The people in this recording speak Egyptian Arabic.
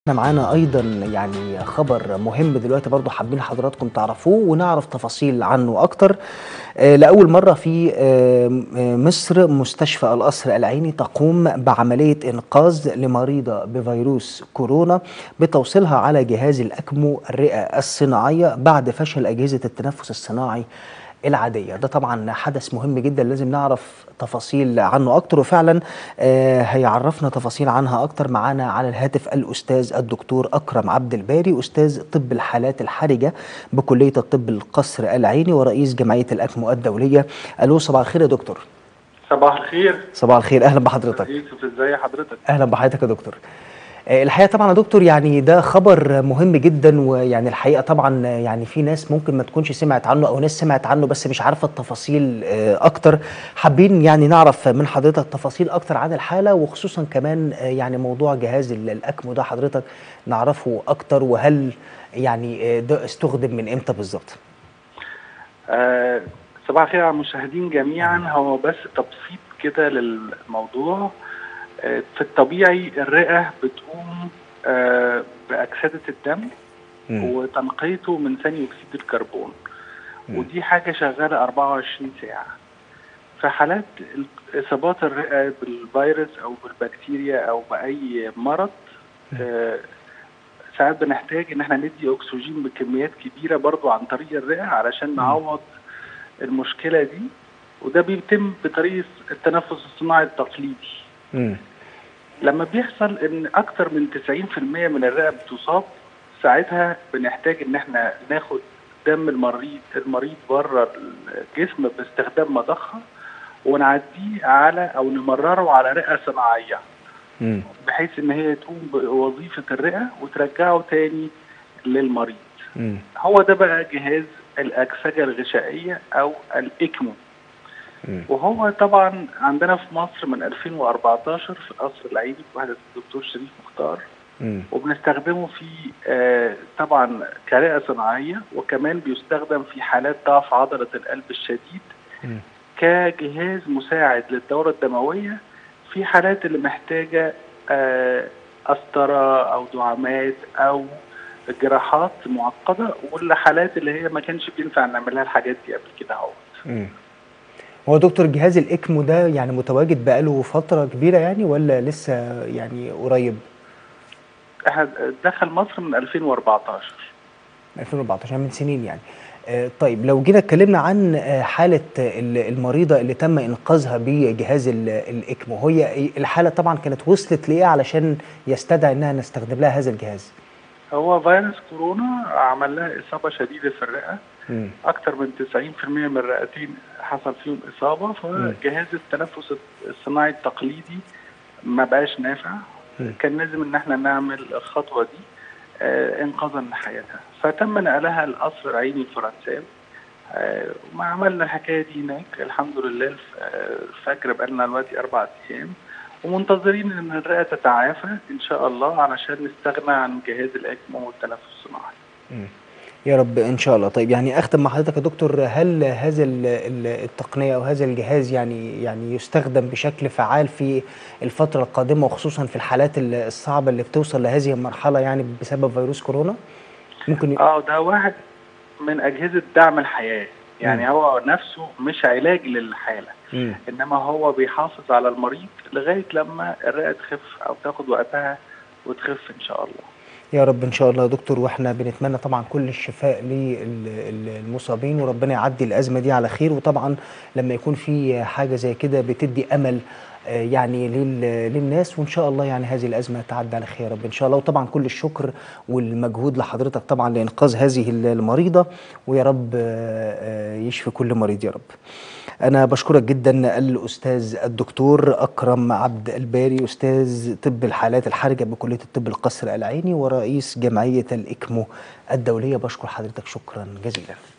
احنا معانا ايضا يعني خبر مهم دلوقتي برضو حابين حضراتكم تعرفوه ونعرف تفاصيل عنه اكتر آه، لاول مره في آه، آه، مصر مستشفى القصر العيني تقوم بعمليه انقاذ لمريضه بفيروس كورونا بتوصيلها على جهاز الاكمو الرئه الصناعيه بعد فشل اجهزه التنفس الصناعي العاديه ده طبعا حدث مهم جدا لازم نعرف تفاصيل عنه اكتر وفعلا آه، هيعرفنا تفاصيل عنها اكتر معانا على الهاتف الاستاذ الدكتور اكرم عبد الباري استاذ طب الحالات الحرجه بكليه الطب القصر العيني ورئيس جمعيه الاكمو الدوليه الو صباح الخير يا دكتور صباح الخير صباح الخير اهلا بحضرتك يوسف ازاي حضرتك اهلا بحضرتك يا دكتور آه، الحقيقه طبعا يا دكتور يعني ده خبر مهم جدا ويعني الحقيقه طبعا يعني في ناس ممكن ما تكونش سمعت عنه او ناس سمعت عنه بس مش عارفه التفاصيل آه، اكتر حابين يعني نعرف من حضرتك تفاصيل اكتر عن الحاله وخصوصا كمان آه، يعني موضوع جهاز ال- الاكمو ده حضرتك نعرفه اكتر وهل يعني آه، ده استخدم من امتى بالظبط آه صباح الخير على المشاهدين جميعا هو بس تبسيط كده للموضوع آه في الطبيعي الرئه بتقوم آه باكسده الدم مم. وتنقيته من ثاني اكسيد الكربون مم. ودي حاجه شغاله 24 ساعه في حالات اصابات الرئه بالفيروس او بالبكتيريا او باي مرض آه ساعات بنحتاج ان احنا ندي اكسجين بكميات كبيره برضو عن طريق الرئه علشان نعوض المشكله دي وده بيتم بطريقه التنفس الصناعي التقليدي مم. لما بيحصل ان اكتر من 90% من الرئه بتصاب ساعتها بنحتاج ان احنا ناخد دم المريض المريض بره الجسم باستخدام مضخه ونعديه على او نمرره على رئه صناعيه مم. بحيث ان هي تقوم بوظيفه الرئه وترجعه تاني للمريض مم. هو ده بقى جهاز الاكسجه الغشائيه او الاكمو مم. وهو طبعا عندنا في مصر من 2014 في القصر العيني في وحده الدكتور شريف مختار مم. وبنستخدمه في آه طبعا كرئه صناعيه وكمان بيستخدم في حالات ضعف عضله القلب الشديد مم. كجهاز مساعد للدوره الدمويه في حالات اللي محتاجه آه قسطره او دعامات او جراحات معقده والحالات اللي هي ما كانش بينفع نعمل لها الحاجات دي قبل كده اهوت مم. هو دكتور جهاز الاكمو ده يعني متواجد بقاله فتره كبيره يعني ولا لسه يعني قريب احنا دخل مصر من 2014 2014 من سنين يعني آه، طيب لو جينا اتكلمنا عن آه، حالة ال- المريضة اللي تم إنقاذها بجهاز ال- الإكمو هي الحالة طبعا كانت وصلت لإيه علشان يستدعي إنها نستخدم لها هذا الجهاز؟ هو فيروس كورونا عمل لها اصابه شديده في الرئه مم. اكتر من 90% من الرئتين حصل فيهم اصابه فجهاز التنفس الصناعي التقليدي ما بقاش نافع مم. كان لازم ان احنا نعمل الخطوه دي آه انقاذا لحياتها فتم نقلها القصر العيني الفرنساوي آه وما عملنا الحكايه دي هناك الحمد لله الف- آه، الفجر بقالنا دلوقتي اربع ايام ومنتظرين ان الرئه تتعافى ان شاء الله علشان نستغنى عن جهاز الاكمو والتنفس الصناعي مم. يا رب إن شاء الله طيب يعني أختم مع حضرتك يا دكتور هل هذا ال- ال- التقنية أو هذا الجهاز يعني يعني يستخدم بشكل فعال في الفترة القادمة وخصوصا في الحالات ال- الصعبة اللي بتوصل لهذه المرحلة يعني بسبب فيروس كورونا؟ ممكن ي- اه ده واحد من اجهزه دعم الحياه يعني مم. هو نفسه مش علاج للحاله مم. انما هو بيحافظ على المريض لغايه لما الرئه تخف او تاخد وقتها وتخف ان شاء الله يا رب ان شاء الله يا دكتور واحنا بنتمنى طبعا كل الشفاء للمصابين وربنا يعدي الازمه دي على خير وطبعا لما يكون في حاجه زي كده بتدي امل آه، يعني لل- للناس وان شاء الله يعني هذه الازمه تعدي على خير يا رب ان شاء الله وطبعا كل الشكر والمجهود لحضرتك طبعا لانقاذ هذه المريضه ويا رب آه، آه، يشفي كل مريض يا رب. أنا بشكرك جدا الأستاذ الدكتور أكرم عبد الباري أستاذ طب الحالات الحرجة بكلية الطب القصر العيني ورئيس جمعية الإكمو الدولية بشكر حضرتك شكرا جزيلا